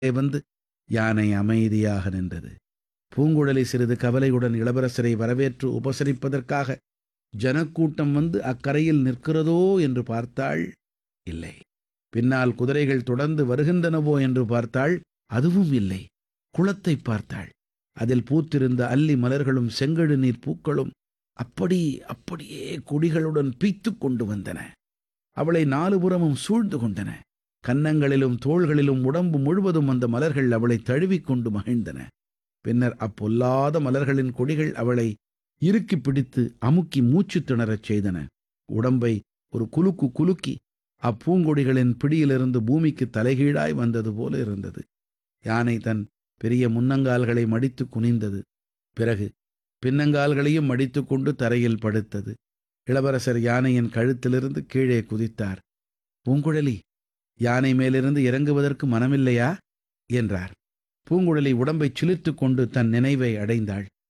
வந்து யானை அமைதியாக நின்றது பூங்குழலி சிறிது கவலையுடன் இளவரசரை வரவேற்று உபசரிப்பதற்காக ஜனக்கூட்டம் வந்து அக்கரையில் நிற்கிறதோ என்று பார்த்தாள் இல்லை பின்னால் குதிரைகள் தொடர்ந்து வருகின்றனவோ என்று பார்த்தாள் அதுவும் இல்லை குளத்தை பார்த்தாள் அதில் பூத்திருந்த அல்லி மலர்களும் செங்கழு நீர் பூக்களும் அப்படி அப்படியே கொடிகளுடன் பீத்துக் கொண்டு வந்தன அவளை நாலுபுறமும் சூழ்ந்து கொண்டன கன்னங்களிலும் தோள்களிலும் உடம்பு முழுவதும் அந்த மலர்கள் அவளை தழுவிக்கொண்டு மகிழ்ந்தன பின்னர் அப்பொல்லாத மலர்களின் கொடிகள் அவளை இறுக்கி பிடித்து அமுக்கி மூச்சு திணறச் செய்தன உடம்பை ஒரு குலுக்கு குலுக்கி அப்பூங்கொடிகளின் பிடியிலிருந்து பூமிக்கு தலைகீழாய் வந்தது போல இருந்தது யானை தன் பெரிய முன்னங்கால்களை மடித்து குனிந்தது பிறகு பின்னங்கால்களையும் மடித்து கொண்டு தரையில் படுத்தது இளவரசர் யானையின் கழுத்திலிருந்து கீழே குதித்தார் பூங்குழலி யானை மேலிருந்து இறங்குவதற்கு மனமில்லையா என்றார் பூங்குழலி உடம்பை சிலிர்த்து கொண்டு தன் நினைவை அடைந்தாள்